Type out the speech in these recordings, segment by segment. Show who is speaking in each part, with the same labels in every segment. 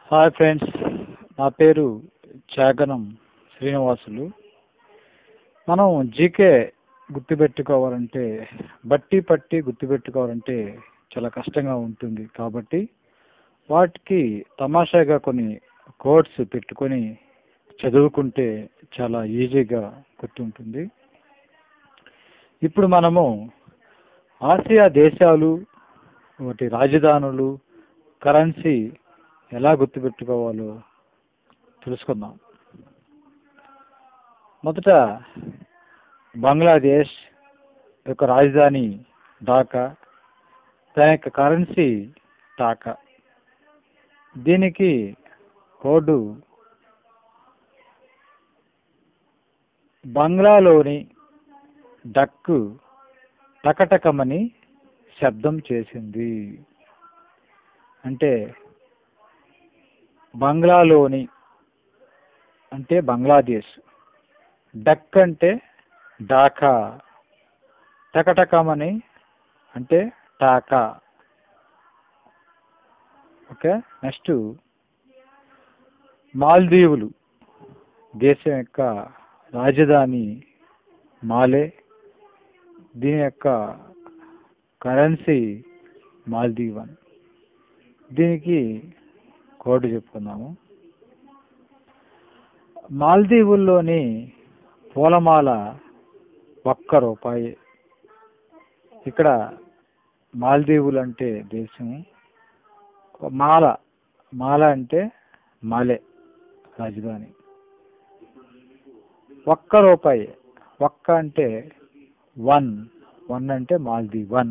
Speaker 1: hi friends నా పేరు చాగనం శ్రీనివాసులు మనం జీకే గుర్తుపెట్టుకోవాలంటే బట్టి పట్టి గుర్తుపెట్టుకోవాలంటే చాలా కష్టంగా ఉంటుంది కాబట్టి వాటికి తమాషాగా కొన్ని కోడ్స్ పెట్టుకొని చదువుకుంటే చాలా ఈజీగా గుర్తుంటుంది ఇప్పుడు మనము ఆసియా దేశాలు వాటి రాజధానులు కరెన్సీ ఎలా గుర్తుపెట్టుకోవాలో తెలుసుకుందాం మొదట బంగ్లాదేశ్ యొక్క రాజధాని ఢాకా దాని యొక్క కరెన్సీ టాకా దీనికి కోడ్ బంగ్లాలోని డక్కు టకటకమని శబ్దం చేసింది అంటే బంగ్లాలోని అంటే బంగ్లాదేశ్ డక్ అంటే ఢాకా టకటకమని అంటే టాకా ఓకే నెక్స్ట్ మాల్దీవులు దేశం యొక్క రాజధాని మాలే దీని యొక్క కరెన్సీ మాల్దీవన్ దీనికి కోడ్ చెప్పుకుందాము మాల్దీవుల్లోని పూలమాల ఒక్క రూపాయి ఇక్కడ మాల్దీవులు అంటే దేశం మాల మాల అంటే మాలే రాజధాని ఒక్క రూపాయి ఒక్క అంటే వన్ వన్ అంటే మాల్దీ వన్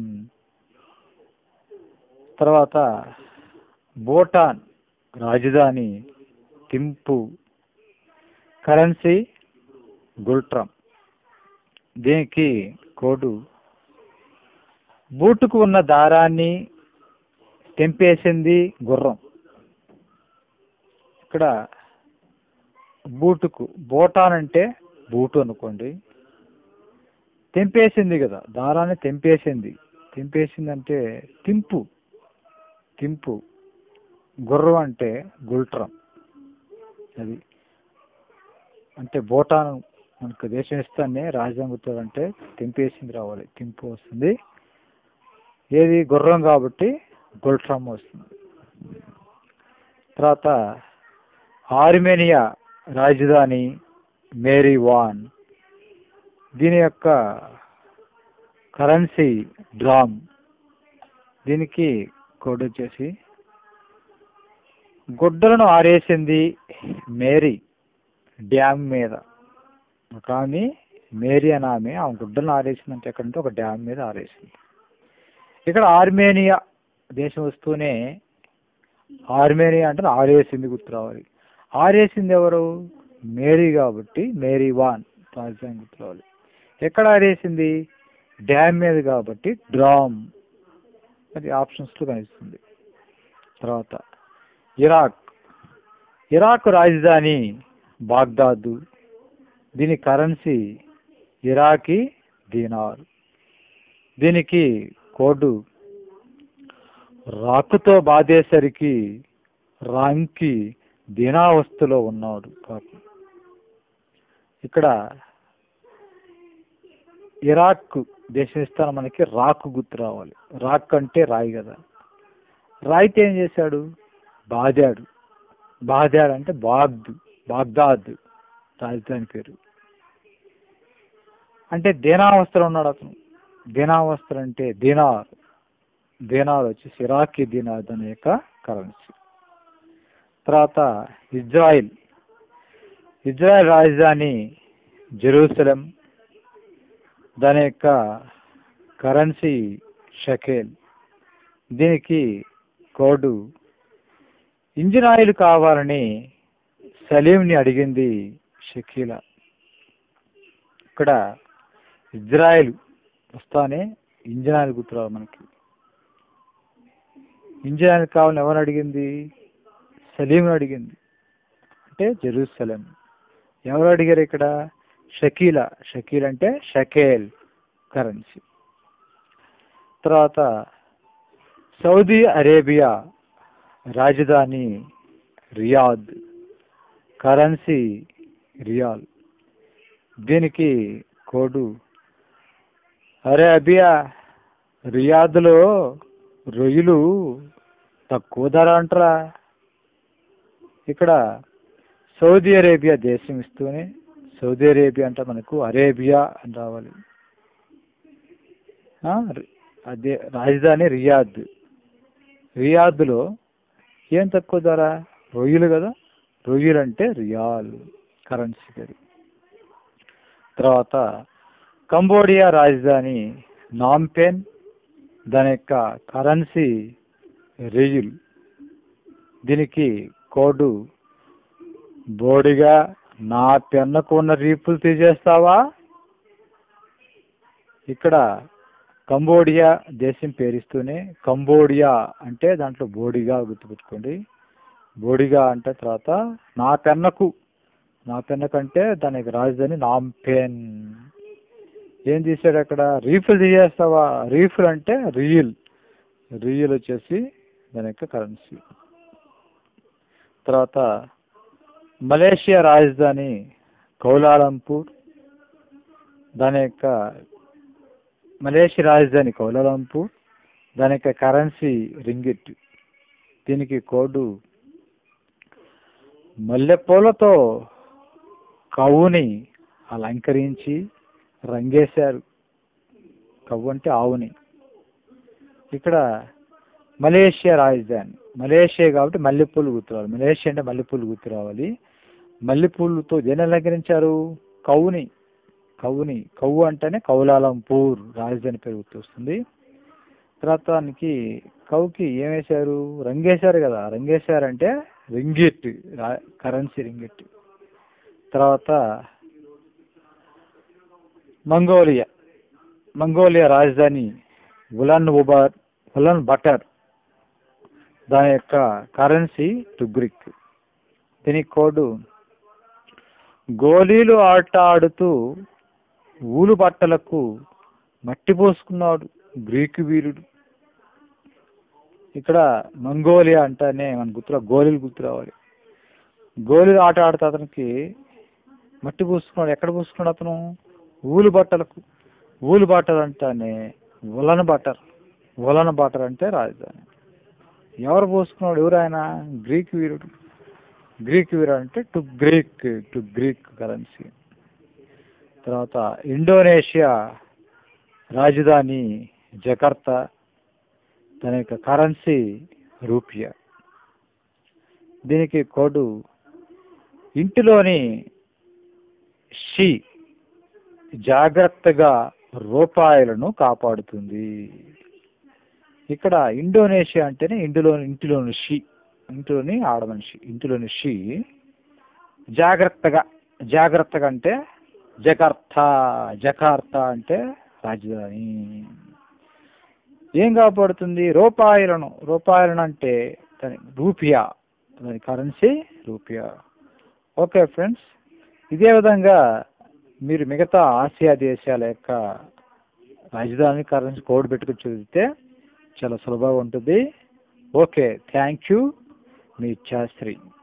Speaker 1: తర్వాత భూటాన్ రాజధాని థింపు కరెన్సీ గుల్ట్రమ్ దీనికి కోడు బూటుకు ఉన్న దారాన్ని తెంపేసింది గుర్రం ఇక్కడ బూటుకు బోటాన్ అంటే బూటు అనుకోండి తెంపేసింది కదా దారాన్ని తెంపేసింది తెంపేసింది అంటే తింపు తింపు గుర్రం అంటే గుల్ట్రం అది అంటే బోటాన్ మనకు దేశం ఇస్తానే రాజధాని గుర్తు అంటే తెంపేసింది రావాలి తింపు వస్తుంది ఏది గుర్రం కాబట్టి గుల్ట్రమ్ వస్తుంది తర్వాత ఆర్మేనియా రాజధాని మేరీ వాన్ దీని యొక్క కరెన్సీ డ్రామ్ దీనికి కోడ్ వచ్చేసి గుడ్డలను ఆరేసింది మేరీ డ్యామ్ మీద ఒక ఆమె మేరీ అని ఆమె ఆమె గుడ్డలను ఆరేసిందంటే ఎక్కడంటే ఒక డ్యామ్ మీద ఆరేసింది ఇక్కడ ఆర్మేనియా దేశం వస్తూనే ఆర్మేనియా అంటే ఆరేసింది గుర్తు రావాలి ఆరేసింది ఎవరు మేరీ కాబట్టి మేరీ వాన్ రాజధాని గుర్తు రావాలి ఎక్కడ ఆరేసింది డ్యామ్ మీద కాబట్టి డ్రామ్ అది ఆప్షన్స్లో కనిపిస్తుంది తర్వాత ఇరాక్ ఇరాక్ రాజధాని బాగ్దాదు దీని కరెన్సీ ఇరాకీ దీనార్ దీనికి కోడు రాకుతో బాధేసరికి రాంకి దీనావస్థలో ఉన్నాడు పాపం ఇక్కడ ఇరాక్ దేశం ఇస్తాను మనకి రాక్ గుర్తు రావాలి రాక్ అంటే రాయి కదా రాయితే ఏం చేశాడు బాదాడు బాదాడు అంటే బాగ్ద్ బాగ్దాద్ రాజధాని పేరు అంటే దీనావస్థలో ఉన్నాడు అతను దీనావస్థలు అంటే దీనార్ దీనార్ వచ్చేసి ఇరాకీ దీనార్ దాని యొక్క కరెన్సీ తర్వాత ఇజ్రాయిల్ ఇజ్రాయెల్ రాజధాని జెరూసలం దాని యొక్క కరెన్సీ షకేల్ దీనికి కోడు ఇంజిన్ ఆయిల్ కావాలని సలీంని అడిగింది షకీలా ఇక్కడ ఇజ్రాయెల్ వస్తానే ఇంజిన్ ఆయిల్ గుర్తురావు మనకి ఇంజిన్ ఆయిల్ కావాలని ఎవరు అడిగింది సలీంని అడిగింది అంటే జెరూసలం ఎవరు అడిగారు ఇక్కడ షకీలా షకీల్ అంటే షకేల్ కరెన్సీ తర్వాత సౌదీ అరేబియా రాజధాని రియాద్ కరెన్సీ రియాల్ దీనికి కోడు అరే అభియా రియాద్లో రొయ్యలు తక్కువ ధర అంటరా ఇక్కడ సౌదీ అరేబియా దేశం ఇస్తూనే సౌదీ అరేబియా అంటే మనకు అరేబియా అని రావాలి ఆ, రి- అదే రాజధాని రియాద్ రియాద్లో ఏం తక్కువ ధర రొయ్యలు కదా రొయ్యలు అంటే రియాల్ కరెన్సీ పేరు తర్వాత కంబోడియా రాజధాని నాంపెన్ దాని యొక్క కరెన్సీ రియుల్ దీనికి కోడు బోడిగా నా పెన్నకు ఉన్న రీపులు తీసేస్తావా ఇక్కడ కంబోడియా దేశం పేరిస్తూనే కంబోడియా అంటే దాంట్లో బోడిగా గుర్తుపెట్టుకోండి బోడిగా అంటే తర్వాత నా పెన్నకు నా పెన్నకంటే దానికి రాజధాని నాంపెన్ ఏం తీసాడు అక్కడ రీఫిల్ తీసేస్తావా రీఫిల్ అంటే రియల్ రియల్ వచ్చేసి దాని యొక్క కరెన్సీ తర్వాత మలేషియా రాజధాని కౌలాలంపూర్ దాని యొక్క మలేషియా రాజధాని కౌలాలంపూర్ దాని యొక్క కరెన్సీ రింగిట్ దీనికి కోడు మల్లెపూలతో కవుని అలంకరించి రంగేశారు కవ్వు అంటే ఆవుని ఇక్కడ మలేషియా రాజధాని మలేషియా కాబట్టి మల్లెపూలు గుర్తురావాలి మలేషియా అంటే మల్లెపూలు గుర్తురావాలి మల్లెపూలతో దేని అలంకరించారు కవుని కవుని కవ్వు అంటేనే కౌలాలంపూర్ రాజధాని పేరు గుర్తొస్తుంది తర్వాత దానికి కవుకి ఏం వేశారు రంగేశారు కదా రంగేశారంటే రింగిట్ కరెన్సీ రింగిట్ తర్వాత మంగోలియా మంగోలియా రాజధాని ఉలన్ ఉబర్ ఉలన్ బటర్ దాని యొక్క కరెన్సీ టుగ్రిక్ దీనికి కోడు గోళీలు ఆట ఆడుతూ ఊలు బట్టలకు మట్టి పోసుకున్నాడు గ్రీకు వీరుడు ఇక్కడ మంగోలియా అంటేనే మన గుర్తురా గోళీలు గుర్తు రావాలి గోళీలు ఆట ఆడుతూ అతనికి మట్టి పూసుకున్నాడు ఎక్కడ పూసుకున్నాడు అతను ఊలు బట్టలకు ఊలు బట్టలు అంటేనే ఉలన బట్టర్ ఉలన బట్టర్ అంటే రాజధాని ఎవరు పోసుకున్నాడు ఎవరు ఆయన గ్రీక్ వీరుడు గ్రీక్ వీరుడు అంటే tugrik tugrik currency తర్వాత ఇండోనేషియా రాజధాని జకర్తా దాని యొక్క కరెన్సీ రూపియా దీనికి కోడు ఇంటిలోని షీ జాగ్రత్తగా రూపాయలను కాపాడుతుంది ఇక్కడ ఇండోనేషియా అంటేనే ఇంటిలో ఇంటిలోని షీ ఇంటిలోని ఆడమనిషి ఇంటిలోని షీ జాగ్రత్తగా జాగ్రత్తగా అంటే జకర్తా జకార్తా అంటే రాజధాని ఏం కాపాడుతుంది రూపాయలను రూపాయలను అంటే దాని రూపియా దాని కరెన్సీ రూపియా ఓకే ఫ్రెండ్స్ ఇదే విధంగా మీరు మిగతా ఆసియా దేశాల యొక్క రాజధాని కరెన్సీ కోడ్ పెట్టుకుని చదివితే చాలా సులభంగా ఉంటుంది ఓకే థ్యాంక్ యూ మీ శాస్త్రి